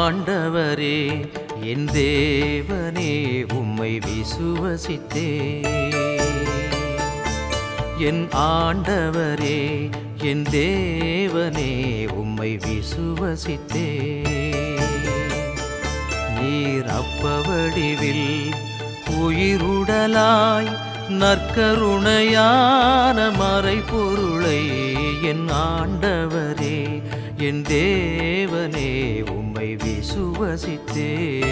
ஆண்டவரே என் தேவனே உம்மை விசுவசித்தே என் ஆண்டவரே என் தேவனே உம்மை விசுவசித்தே நீர் அப்பவடிவில் உயிருடலாய் நற்கருணையான மறைபொருளை என் ஆண்டவரே என் தேவனே உம்மை விசுவசித்தே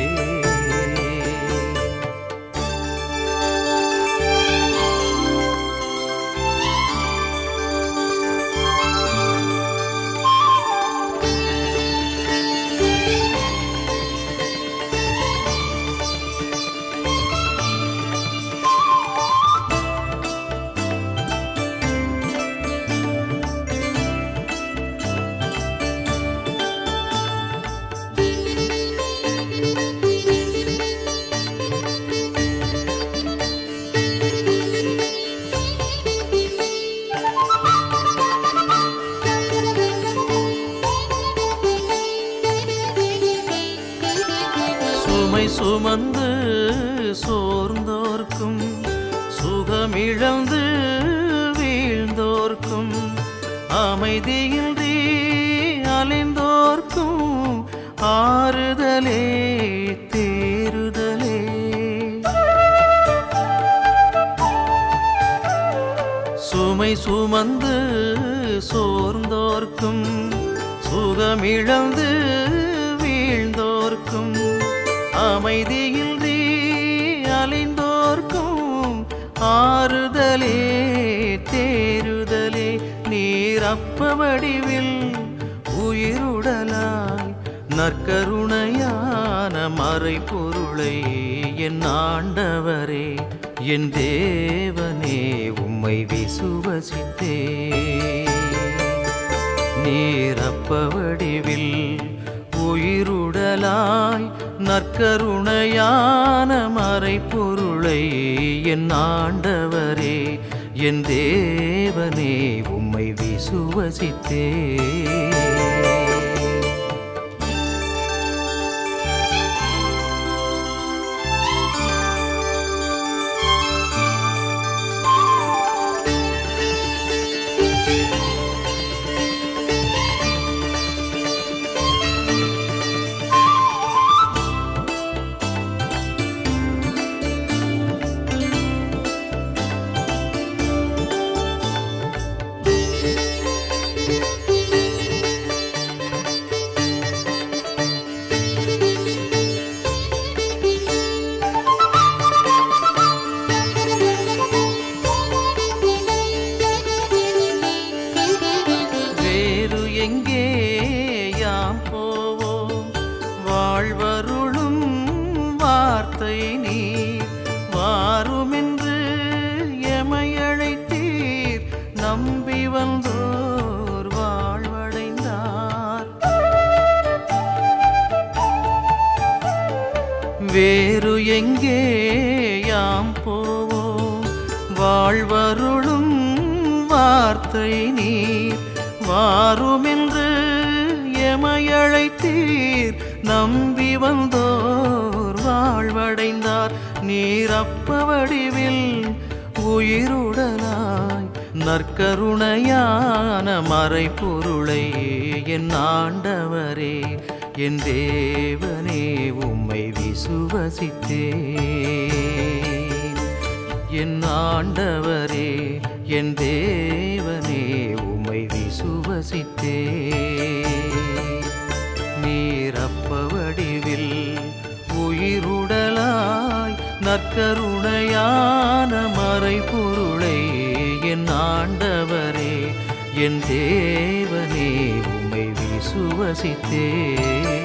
சுமை சுமந்து சோர்ந்தோர்க்கும் சுகமிழந்து வீழ்ந்தோர்க்கும் அமைதியின்றி அலைந்தோர்க்கும் ஆறுதலே தேறுதலே சுமை சுமந்து சோர்ந்தோர்க்கும் சுகமிழந்து வீழ்ந்தோர்க்கும் அமைதியின்றி அலைந்தோர்க்கும் ஆறுதலே தேறுதலே நீரப்ப வடிவில் உயிருடலாய் நற்கருணையான மறைபொருளை என் ஆண்டவரே என் தேவனே உம்மை விசுவசித்தே நீரப்ப வடிவில் உயிருடலாய் நற்கருணையான மறைபொருளை என் ஆண்டவரே என் தேவனே உம்மை விசுவசித்தே வேறு எங்கே யாம் போவோம் வாழ்வருளும் வார்த்தை நீ வாருமென்று எமையழைத்தீர் நம்பி வந்தோர் வாழ்வடைந்தார் வேறு எங்கே யாம் போவோம் வாழ்வருளும் வார்த்தை நீர் வாருமென்று எமையழைத்தீர் நம்பி வந்தோர் வாழ்வடைந்தார் நீர் அப்ப வடிவில் உயிருடலாய் நற்கருணையான மறைபொருளை என் ஆண்டவரே என் தேவனே உம்மை விசுவசித்தேன் என் ஆண்டவரே என் தேவனே உம்மை விசுவசித்தே நீரப்ப வடிவில் உயிருடலாய் நற்கருணையான மறைபொருளை என் ஆண்டவரே என் தேவனே உம்மை விசுவசித்தே